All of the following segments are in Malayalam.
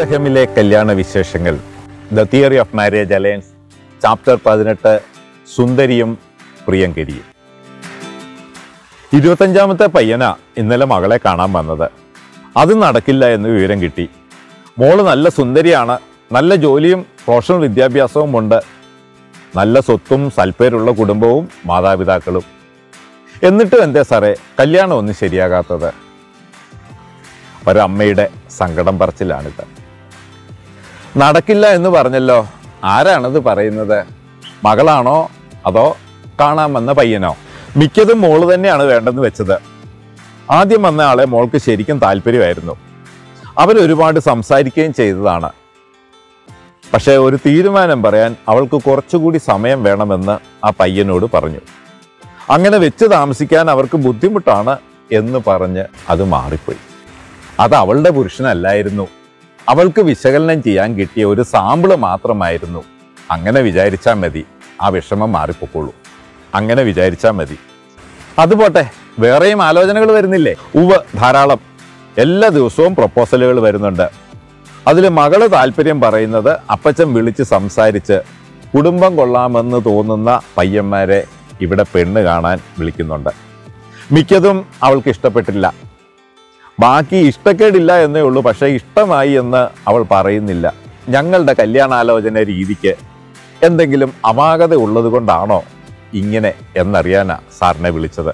ബേത്ലഹമിലെ കല്യാണ വിശേഷങ്ങൾ the theory of marriage alliance chapter പതിനെട്ട് സുന്ദരിയും പ്രിയങ്കരിയും ഇരുപത്തഞ്ചാമത്തെ പയ്യന ഇന്നലെ മകളെ കാണാൻ വന്നത് അത് നടക്കില്ല എന്ന് വിവരം കിട്ടി മോള് നല്ല സുന്ദരിയാണ് നല്ല ജോലിയും പ്രൊഫഷണൽ വിദ്യാഭ്യാസവും ഉണ്ട് നല്ല സ്വത്തും സൽപ്പേരുള്ള കുടുംബവും മാതാപിതാക്കളും എന്നിട്ടും എന്തേ സാറേ കല്യാണം ഒന്നും ശരിയാകാത്തത് ഒരമ്മയുടെ സങ്കടം പറച്ചിലാണിത് നടക്കില്ല എന്ന് പറഞ്ഞല്ലോ ആരാണത് പറയുന്നത് മകളാണോ അതോ കാണാൻ വന്ന പയ്യനോ മിക്കതും മോള് തന്നെയാണ് വേണ്ടെന്ന് വെച്ചത് ആദ്യം വന്ന ആളെ മോൾക്ക് ശരിക്കും താല്പര്യമായിരുന്നു അവൻ ഒരുപാട് സംസാരിക്കുകയും ചെയ്തതാണ് പക്ഷേ ഒരു തീരുമാനം പറയാൻ അവൾക്ക് കുറച്ചുകൂടി സമയം വേണമെന്ന് ആ പയ്യനോട് പറഞ്ഞു അങ്ങനെ വെച്ച് താമസിക്കാൻ അവർക്ക് ബുദ്ധിമുട്ടാണ് എന്ന് പറഞ്ഞ് അത് മാറിപ്പോയി അത് അവളുടെ പുരുഷനല്ലായിരുന്നു അവൾക്ക് വിശകലനം ചെയ്യാൻ കിട്ടിയ ഒരു സാമ്പിള് മാത്രമായിരുന്നു അങ്ങനെ വിചാരിച്ചാൽ മതി ആ വിഷമം മാറിപ്പോക്കുള്ളൂ അങ്ങനെ വിചാരിച്ചാൽ മതി അതുപോട്ടെ വേറെയും ആലോചനകൾ വരുന്നില്ലേ ഉവ് ധാരാളം എല്ലാ ദിവസവും പ്രപ്പോസലുകൾ വരുന്നുണ്ട് അതിൽ മകള് താല്പര്യം പറയുന്നത് അപ്പച്ചൻ വിളിച്ച് സംസാരിച്ച് കുടുംബം കൊള്ളാമെന്ന് തോന്നുന്ന പയ്യന്മാരെ ഇവിടെ പെണ്ണ് കാണാൻ വിളിക്കുന്നുണ്ട് മിക്കതും അവൾക്ക് ഇഷ്ടപ്പെട്ടില്ല ബാക്കി ഇഷ്ടക്കേടില്ല എന്നേ ഉള്ളൂ പക്ഷേ ഇഷ്ടമായി എന്ന് അവൾ പറയുന്നില്ല ഞങ്ങളുടെ കല്യാണാലോചന രീതിക്ക് എന്തെങ്കിലും അപാകത ഉള്ളത് കൊണ്ടാണോ ഇങ്ങനെ എന്നറിയാനാ സാറിനെ വിളിച്ചത്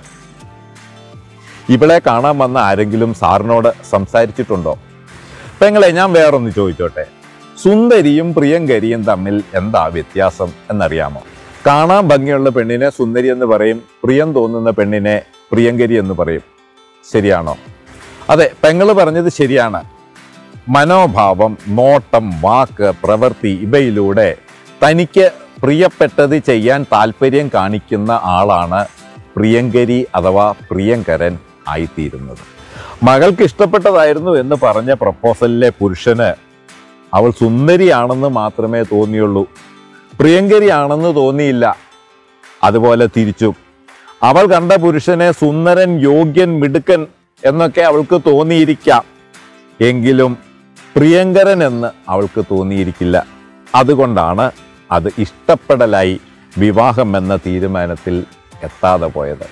ഇവളെ കാണാൻ വന്ന ആരെങ്കിലും സാറിനോട് സംസാരിച്ചിട്ടുണ്ടോ പെങ്ങളെ ഞാൻ വേറൊന്ന് ചോദിച്ചോട്ടെ സുന്ദരിയും പ്രിയങ്കരിയും തമ്മിൽ എന്താ വ്യത്യാസം എന്നറിയാമോ കാണാൻ ഭംഗിയുള്ള പെണ്ണിനെ സുന്ദരി എന്ന് പറയും പ്രിയം തോന്നുന്ന പെണ്ണിനെ പ്രിയങ്കരി എന്ന് പറയും ശരിയാണോ അതെ പെങ്ങള് പറഞ്ഞത് ശരിയാണ് മനോഭാവം നോട്ടം വാക്ക് പ്രവൃത്തി ഇവയിലൂടെ തനിക്ക് പ്രിയപ്പെട്ടത് ചെയ്യാൻ താല്പര്യം കാണിക്കുന്ന ആളാണ് പ്രിയങ്കരി അഥവാ പ്രിയങ്കരൻ ആയിത്തീരുന്നത് മകൾക്ക് ഇഷ്ടപ്പെട്ടതായിരുന്നു എന്ന് പറഞ്ഞ പ്രപ്പോസലിലെ പുരുഷന് അവൾ സുന്ദരിയാണെന്ന് മാത്രമേ തോന്നിയുള്ളൂ പ്രിയങ്കരിയാണെന്ന് തോന്നിയില്ല അതുപോലെ തിരിച്ചു അവൾ കണ്ട പുരുഷനെ സുന്ദരൻ യോഗ്യൻ മിടുക്കൻ എന്നൊക്കെ അവൾക്ക് തോന്നിയിരിക്കാം എങ്കിലും പ്രിയങ്കരൻ എന്ന് അവൾക്ക് തോന്നിയിരിക്കില്ല അതുകൊണ്ടാണ് അത് ഇഷ്ടപ്പെടലായി വിവാഹം എന്ന തീരുമാനത്തിൽ എത്താതെ പോയത്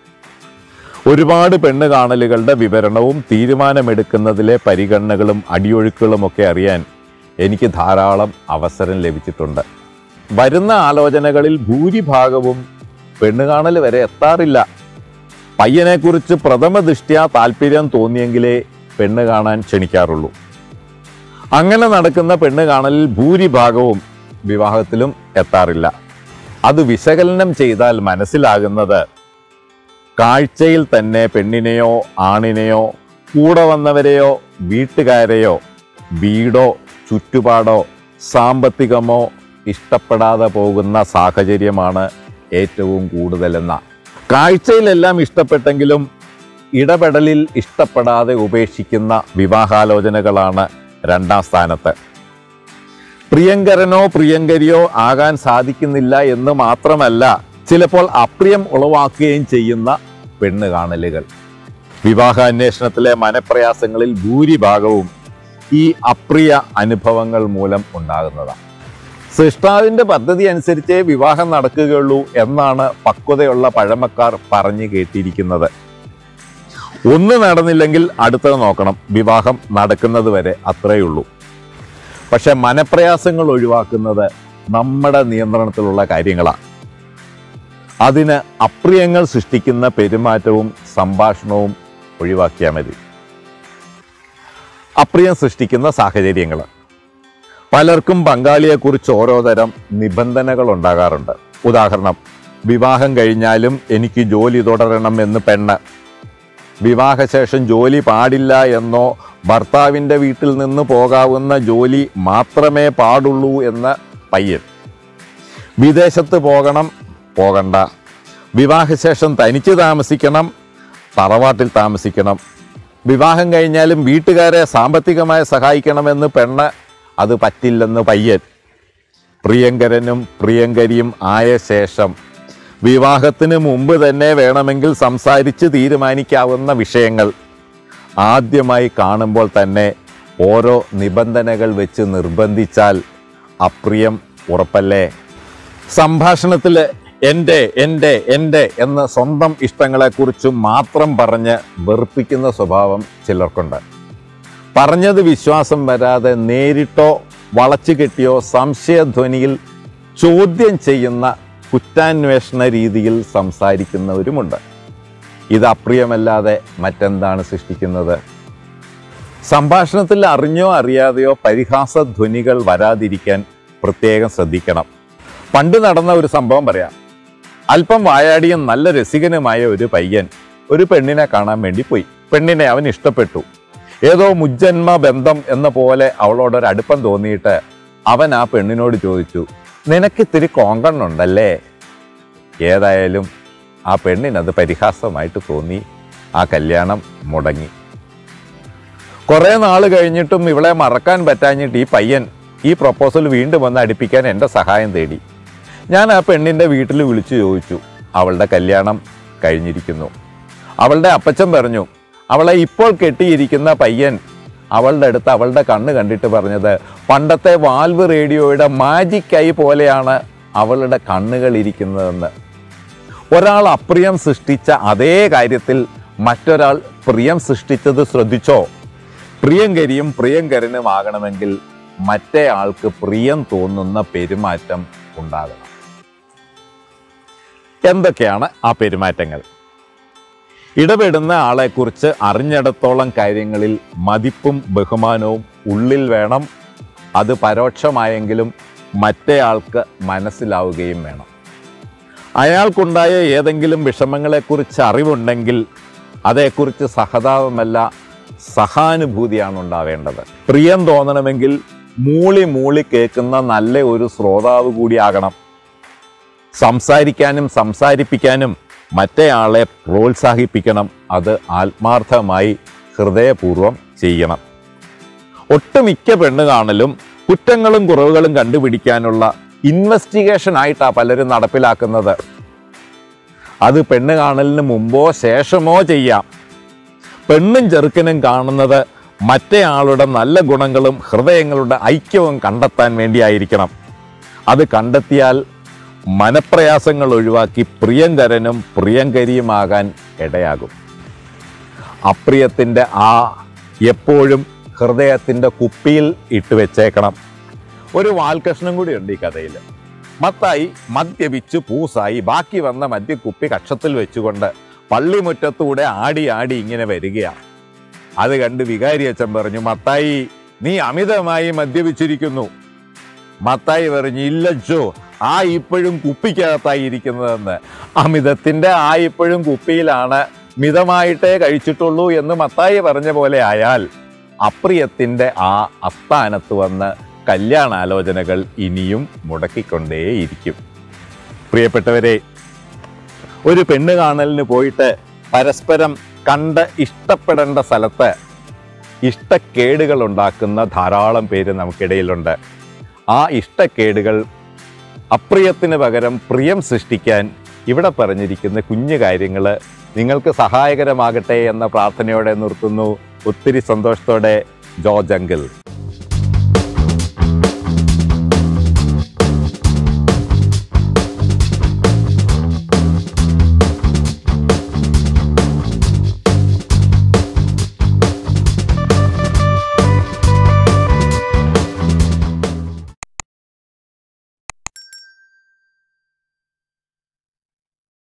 ഒരുപാട് പെണ്ണ് കാണലുകളുടെ വിവരണവും തീരുമാനമെടുക്കുന്നതിലെ പരിഗണനകളും അടിയൊഴുക്കുകളും ഒക്കെ അറിയാൻ എനിക്ക് ധാരാളം അവസരം ലഭിച്ചിട്ടുണ്ട് വരുന്ന ആലോചനകളിൽ ഭൂരിഭാഗവും പെണ്ണ് കാണൽ വരെ എത്താറില്ല പയ്യനെക്കുറിച്ച് പ്രഥമ ദൃഷ്ട്യാ താല്പര്യം തോന്നിയെങ്കിലേ പെണ്ണ് കാണാൻ ക്ഷണിക്കാറുള്ളൂ അങ്ങനെ നടക്കുന്ന പെണ്ണ് കാണലിൽ ഭൂരിഭാഗവും വിവാഹത്തിലും എത്താറില്ല അത് വിശകലനം ചെയ്താൽ മനസ്സിലാകുന്നത് കാഴ്ചയിൽ തന്നെ പെണ്ണിനെയോ ആണിനെയോ കൂടെ വന്നവരെയോ വീട്ടുകാരെയോ വീടോ ചുറ്റുപാടോ സാമ്പത്തികമോ ഇഷ്ടപ്പെടാതെ പോകുന്ന സാഹചര്യമാണ് ഏറ്റവും കൂടുതലെന്ന കാഴ്ചയിലെല്ലാം ഇഷ്ടപ്പെട്ടെങ്കിലും ഇടപെടലിൽ ഇഷ്ടപ്പെടാതെ ഉപേക്ഷിക്കുന്ന വിവാഹാലോചനകളാണ് രണ്ടാം സ്ഥാനത്ത് പ്രിയങ്കരനോ പ്രിയങ്കരിയോ ആകാൻ സാധിക്കുന്നില്ല എന്ന് മാത്രമല്ല ചിലപ്പോൾ അപ്രിയം ഉളവാക്കുകയും ചെയ്യുന്ന പെണ്ണ് കാണലുകൾ വിവാഹ അന്വേഷണത്തിലെ മനപ്രയാസങ്ങളിൽ ഭൂരിഭാഗവും ഈ അപ്രിയ അനുഭവങ്ങൾ മൂലം ഉണ്ടാകുന്നതാണ് സൃഷ്ടാവിന്റെ പദ്ധതി അനുസരിച്ചേ വിവാഹം നടക്കുകയുള്ളൂ എന്നാണ് പക്വതയുള്ള പഴമക്കാർ പറഞ്ഞു കേട്ടിരിക്കുന്നത് ഒന്ന് നടന്നില്ലെങ്കിൽ അടുത്തത് നോക്കണം വിവാഹം നടക്കുന്നത് വരെ അത്രയേ ഉള്ളൂ പക്ഷെ മനപ്രയാസങ്ങൾ ഒഴിവാക്കുന്നത് നമ്മുടെ നിയന്ത്രണത്തിലുള്ള കാര്യങ്ങളാണ് അതിന് അപ്രിയങ്ങൾ സൃഷ്ടിക്കുന്ന പെരുമാറ്റവും സംഭാഷണവും ഒഴിവാക്കിയാൽ മതി അപ്രിയം സൃഷ്ടിക്കുന്ന സാഹചര്യങ്ങൾ പലർക്കും പങ്കാളിയെക്കുറിച്ച് ഓരോ തരം നിബന്ധനകൾ ഉണ്ടാകാറുണ്ട് ഉദാഹരണം വിവാഹം കഴിഞ്ഞാലും എനിക്ക് ജോലി തുടരണം എന്ന് പെണ്ണ് വിവാഹശേഷം ജോലി പാടില്ല എന്നോ ഭർത്താവിൻ്റെ വീട്ടിൽ നിന്ന് പോകാവുന്ന ജോലി മാത്രമേ പാടുള്ളൂ എന്ന പയ്യൻ വിദേശത്ത് പോകണം പോകണ്ട വിവാഹശേഷം തനിച്ച് താമസിക്കണം തറവാട്ടിൽ താമസിക്കണം വിവാഹം കഴിഞ്ഞാലും വീട്ടുകാരെ സാമ്പത്തികമായി സഹായിക്കണമെന്ന് പെണ്ണ് അത് പറ്റില്ലെന്ന് പയ്യൻ പ്രിയങ്കരനും പ്രിയങ്കരിയും ആയ ശേഷം വിവാഹത്തിന് മുമ്പ് തന്നെ വേണമെങ്കിൽ സംസാരിച്ച് തീരുമാനിക്കാവുന്ന വിഷയങ്ങൾ ആദ്യമായി കാണുമ്പോൾ തന്നെ ഓരോ നിബന്ധനകൾ വെച്ച് നിർബന്ധിച്ചാൽ അപ്രിയം ഉറപ്പല്ലേ സംഭാഷണത്തിൽ എൻ്റെ എൻ്റെ എൻ്റെ എന്ന് സ്വന്തം ഇഷ്ടങ്ങളെക്കുറിച്ച് മാത്രം പറഞ്ഞ് വെറുപ്പിക്കുന്ന സ്വഭാവം ചിലർക്കുണ്ട് പറഞ്ഞത് വിശ്വാസം വരാതെ നേരിട്ടോ വളച്ചു കെട്ടിയോ സംശയധ്വനിയിൽ ചോദ്യം ചെയ്യുന്ന കുറ്റാന്വേഷണ രീതിയിൽ സംസാരിക്കുന്നവരുമുണ്ട് ഇത് അപ്രിയമല്ലാതെ മറ്റെന്താണ് സൃഷ്ടിക്കുന്നത് സംഭാഷണത്തിൽ അറിഞ്ഞോ അറിയാതെയോ പരിഹാസ ധ്വനികൾ വരാതിരിക്കാൻ പ്രത്യേകം ശ്രദ്ധിക്കണം പണ്ട് നടന്ന ഒരു സംഭവം പറയാം അല്പം വായാടിയും നല്ല രസികനുമായ ഒരു പയ്യൻ ഒരു പെണ്ണിനെ കാണാൻ വേണ്ടി പോയി പെണ്ണിനെ അവൻ ഇഷ്ടപ്പെട്ടു ഏതോ മുജ്ജന്മ ബന്ധം എന്ന പോലെ അവളോട് ഒരു അടുപ്പം തോന്നിയിട്ട് അവൻ ആ പെണ്ണിനോട് ചോദിച്ചു നിനക്ക് ഇത്തിരി കോങ്കണ്ണുണ്ടല്ലേ ഏതായാലും ആ പെണ്ണിനത് പരിഹാസമായിട്ട് തോന്നി ആ കല്യാണം മുടങ്ങി കുറെ നാൾ കഴിഞ്ഞിട്ടും ഇവളെ മറക്കാൻ പറ്റാഞ്ഞിട്ട് ഈ പയ്യൻ ഈ പ്രപ്പോസൽ വീണ്ടും വന്ന് അടുപ്പിക്കാൻ എൻ്റെ സഹായം തേടി ഞാൻ ആ പെണ്ണിൻ്റെ വീട്ടിൽ വിളിച്ചു ചോദിച്ചു അവളുടെ കല്യാണം കഴിഞ്ഞിരിക്കുന്നു അവളുടെ അപ്പച്ചൻ പറഞ്ഞു അവളെ ഇപ്പോൾ കെട്ടിയിരിക്കുന്ന പയ്യൻ അവളുടെ അടുത്ത് അവളുടെ കണ്ണ് കണ്ടിട്ട് പറഞ്ഞത് പണ്ടത്തെ വാൽവ് റേഡിയോയുടെ മാജിക് ഐ പോലെയാണ് അവളുടെ കണ്ണുകൾ ഇരിക്കുന്നതെന്ന് ഒരാൾ അപ്രിയം സൃഷ്ടിച്ച അതേ കാര്യത്തിൽ മറ്റൊരാൾ പ്രിയം സൃഷ്ടിച്ചത് ശ്രദ്ധിച്ചോ പ്രിയങ്കരിയും പ്രിയങ്കരനും ആകണമെങ്കിൽ മറ്റേ ആൾക്ക് പ്രിയം തോന്നുന്ന പെരുമാറ്റം ഉണ്ടാകണം എന്തൊക്കെയാണ് ആ പെരുമാറ്റങ്ങൾ ഇടപെടുന്ന ആളെക്കുറിച്ച് അറിഞ്ഞിടത്തോളം കാര്യങ്ങളിൽ മതിപ്പും ബഹുമാനവും ഉള്ളിൽ വേണം അത് പരോക്ഷമായെങ്കിലും മറ്റേ ആൾക്ക് മനസ്സിലാവുകയും വേണം അയാൾക്കുണ്ടായ ഏതെങ്കിലും വിഷമങ്ങളെക്കുറിച്ച് അറിവുണ്ടെങ്കിൽ അതേക്കുറിച്ച് സഹതാപമല്ല സഹാനുഭൂതിയാണ് ഉണ്ടാവേണ്ടത് പ്രിയം തോന്നണമെങ്കിൽ മൂളി മൂളി കേൾക്കുന്ന നല്ല ഒരു ശ്രോതാവ് കൂടിയാകണം സംസാരിക്കാനും സംസാരിപ്പിക്കാനും മറ്റേയാളെ പ്രോത്സാഹിപ്പിക്കണം അത് ആത്മാർത്ഥമായി ഹൃദയപൂർവ്വം ചെയ്യണം ഒട്ടുമിക്ക പെണ്ണ് കാണലും കുറ്റങ്ങളും കുറവുകളും കണ്ടുപിടിക്കാനുള്ള ഇൻവെസ്റ്റിഗേഷൻ ആയിട്ടാണ് പലരും നടപ്പിലാക്കുന്നത് അത് പെണ്ണ് കാണലിന് മുമ്പോ ശേഷമോ ചെയ്യാം പെണ്ണും ചെറുക്കനും കാണുന്നത് മറ്റേ ആളുടെ നല്ല ഗുണങ്ങളും ഹൃദയങ്ങളുടെ ഐക്യവും കണ്ടെത്താൻ വേണ്ടിയായിരിക്കണം അത് കണ്ടെത്തിയാൽ മനപ്രയാസങ്ങൾ ഒഴിവാക്കി പ്രിയങ്കരനും പ്രിയങ്കരിയുമാകാൻ ഇടയാകും അപ്രിയത്തിൻ്റെ ആ എപ്പോഴും ഹൃദയത്തിൻ്റെ കുപ്പിയിൽ ഇട്ട് വെച്ചേക്കണം ഒരു വാൽകഷ്ണം കൂടി ഉണ്ട് ഈ കഥയിൽ മത്തായി മദ്യപിച്ച് പൂസായി ബാക്കി വന്ന മദ്യക്കുപ്പി കക്ഷത്തിൽ വെച്ചുകൊണ്ട് പള്ളിമുറ്റത്തൂടെ ആടി ആടി ഇങ്ങനെ വരികയാണ് അത് കണ്ട് വികാരി അച്ഛൻ പറഞ്ഞു മത്തായി നീ അമിതമായി മദ്യപിച്ചിരിക്കുന്നു മത്തായി പറഞ്ഞു ഇല്ലച്ചോ ആ ഇപ്പോഴും കുപ്പിക്കകത്തായി ഇരിക്കുന്നതെന്ന് അമിതത്തിന്റെ ആ ഇപ്പോഴും കുപ്പിയിലാണ് മിതമായിട്ടേ കഴിച്ചിട്ടുള്ളൂ എന്ന് മത്തായി പറഞ്ഞ പോലെ ആയാൽ അപ്രിയത്തിന്റെ ആ അസ്ഥാനത്ത് വന്ന് കല്യാണാലോചനകൾ ഇനിയും മുടക്കിക്കൊണ്ടേയിരിക്കും പ്രിയപ്പെട്ടവരെ ഒരു പെണ്ണ് കാണലിന് പോയിട്ട് പരസ്പരം കണ്ട് ഇഷ്ടപ്പെടേണ്ട സ്ഥലത്ത് ഇഷ്ടക്കേടുകൾ ഉണ്ടാക്കുന്ന ധാരാളം പേര് നമുക്കിടയിലുണ്ട് ആ ഇഷ്ടക്കേടുകൾ അപ്രിയത്തിന് പകരം പ്രിയം സൃഷ്ടിക്കാൻ ഇവിടെ പറഞ്ഞിരിക്കുന്ന കുഞ്ഞു കാര്യങ്ങൾ നിങ്ങൾക്ക് സഹായകരമാകട്ടെ എന്ന പ്രാർത്ഥനയോടെ നിർത്തുന്നു ഒത്തിരി സന്തോഷത്തോടെ ജോർജ് അങ്കിൾ